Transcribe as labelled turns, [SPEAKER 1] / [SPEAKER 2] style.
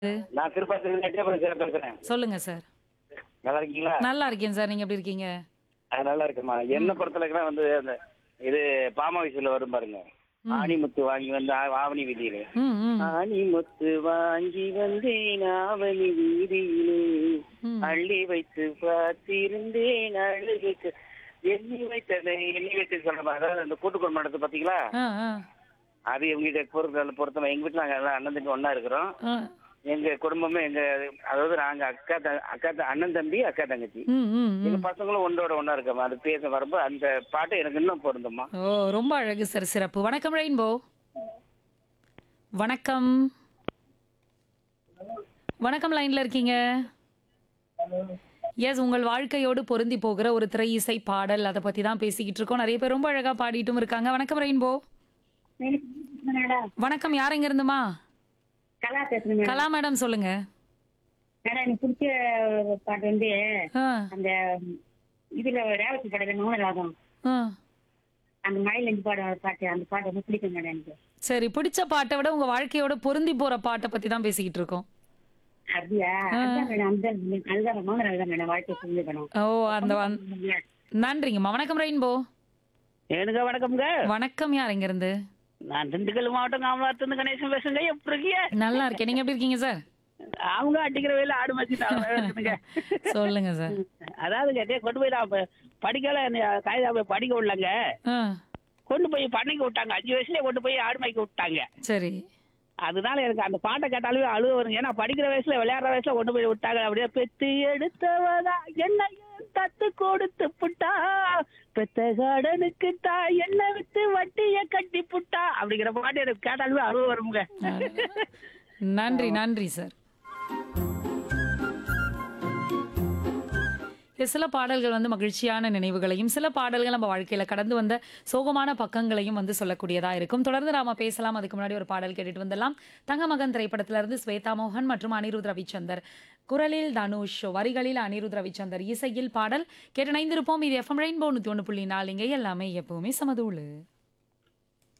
[SPEAKER 1] நான் திருப்பதி நெட்டியபுரம் சார் பேசுறேன்
[SPEAKER 2] சொல்லுங்க சார்
[SPEAKER 1] நல்லா இருக்கீங்களா
[SPEAKER 2] நல்லா இருக்கேன் சார் நீங்க எப்படி இருக்கீங்க
[SPEAKER 1] அது நல்லா இருக்குமா என்ன பொறுத்தளவுக்குனா வந்து அந்த இது பாமாவிசில வரும் பாருங்க ஆணிமுத்து வாங்கி வந்து ஆ- ஆவணி வீதியில
[SPEAKER 2] ம் ம்
[SPEAKER 1] ஆணிமுத்து வாங்கி வந்தேன் ஆவணி வீதியிலே
[SPEAKER 2] ம்.
[SPEAKER 1] அள்ளி வைத்து பார்த்திருந்தேன் அழுகுக்கு எண்ணி வைத்ததை எண்ணி வைத்து சொல்ற மாதிரி அதாவது அந்த கூட்டு குடும்பம் நடத்து பாத்தீங்களா
[SPEAKER 2] ஆ ஆ
[SPEAKER 1] அது எங்க பொறுத்த பொறுத்தவரை எங்க வீட்டுல நாங்க எல்லாம் அண்ணன் தம்பி ஒண்ணா இருக்கிறோம்
[SPEAKER 2] ஆ
[SPEAKER 1] எங்க குடும்பமே எங்க அதாவது நாங்க அக்கா த- அக்கா த- அண்ணன் தம்பி அக்கா தங்கச்சி
[SPEAKER 2] ம் ம்
[SPEAKER 1] எங்க
[SPEAKER 2] ம்
[SPEAKER 1] பசங்களும் ஒன்றோட ஒண்ணா இருக்கமா அது பேச வரும்போது அந்த பாட்டு எனக்கு இன்னும் பொருந்துமா
[SPEAKER 2] ஓ ரொம்ப அழகு சார் சிறப்பு வணக்கம் ரெயின்போ வணக்கம் வணக்கம் லைன்ல இருக்கீங்க எஸ் உங்கள் வாழ்க்கையோடு பொருந்தி போகிற ஒரு திரை இசை பாடல் அதை பத்தி தான் பேசிக்கிட்டு இருக்கோம் நிறைய பேர் ரொம்ப அழகா பாடிட்டும் இருக்காங்க வணக்கம் ரெயின்போ
[SPEAKER 3] மேடம்
[SPEAKER 2] வணக்கம் யார் எங்க இருந்துமா
[SPEAKER 3] கலா பேசுறேன் மேடம்
[SPEAKER 2] கலா மேடம் சொல்லுங்க
[SPEAKER 3] மேடம் எனக்கு பிடிச்ச பாட்டு வந்து
[SPEAKER 2] ஆ,
[SPEAKER 3] அந்த இதுல ரேவதி படத்துல மௌனராகம்
[SPEAKER 2] ஆ.
[SPEAKER 3] அந்த மழையில இருந்து பாட பாட்டு அந்த பாட்டு ரொம்ப பிடிக்கும் மேடம் எனக்கு
[SPEAKER 2] சரி பிடிச்ச பாட்டை விட உங்க வாழ்க்கையோட பொருந்தி போற பாட்டை பத்தி தான் பேசிக்கிட்டு இருக்கோம்
[SPEAKER 3] அப்படியா அதுதான் மேடம் அந்த அதுதான் மௌனராகம் தான் மேடம் வாழ்க்கை புரிஞ்சுக்கணும்
[SPEAKER 2] ஓ அந்த அந்த- நன்றிங்கம்மா வணக்கம் ரெயின்போ
[SPEAKER 1] எனக்கு வணக்கம்ங்க
[SPEAKER 2] வணக்கம் யார் எங்க இருந்து
[SPEAKER 1] நான் திண்டுக்கல் மாவட்டம் காமலாத்திலிருந்து கணேசன் பேசுங்க எப்படி இருக்கீங்க
[SPEAKER 2] நல்லா இருக்கேன் நீங்க எப்படி இருக்கீங்க சார்
[SPEAKER 1] அவங்க அடிக்கிற வேலை ஆடு மச்சிட்டாங்க
[SPEAKER 2] சொல்லுங்க சார்
[SPEAKER 1] அதாவது கேட்டே கொண்டு போய் நான் ப- படிக்கல காகிதா போய் படிக்க விடலங்க
[SPEAKER 2] ஆ
[SPEAKER 1] கொண்டு போய் பண்ணைக்கு விட்டாங்க அஞ்சு வயசுலயே கொண்டு போய் ஆடு மேய்க்க விட்டாங்க
[SPEAKER 2] சரி
[SPEAKER 1] அதனால எனக்கு அந்த பாட்டை கேட்டாலுமே அழுவ வரும் ஏன்னா படிக்கிற வயசுல விளையாடுற வயசுல கொண்டு போய் விட்டாங்க அப்படியே பெத்து எடுத்தவதா என்ன தத்து கொடுத்து புட்டா பெத்த காடனுக்கு தா என்ன வித்து வட்டிய கட்டி புட்டா அப்படிங்கிற பாட்டு எனக்கு கேட்டாலுமே அழுவ வருங்க
[SPEAKER 2] நன்றி நன்றி சார் சில பாடல்கள் வந்து மகிழ்ச்சியான நினைவுகளையும் சில பாடல்கள் நம்ம வாழ்க்கையில கடந்து வந்த சோகமான பக்கங்களையும் வந்து சொல்லக்கூடியதா இருக்கும் தொடர்ந்து நாம பேசலாம் அதுக்கு முன்னாடி ஒரு பாடல் கேட்டுட்டு வந்துடலாம் தங்கமகன் திரைப்படத்துல இருந்து ஸ்வேதா மோகன் மற்றும் அனிருத் ரவிச்சந்தர் குரலில் தனுஷ் வரிகளில் அனிருத் ரவிச்சந்தர் இசையில் பாடல் கேட்டு இணைந்திருப்போம் இது எஃப்எம் ரெயின்போ நூத்தி ஒன்று புள்ளி நாலு இங்கே எல்லாமே எப்பவுமே சமதூளு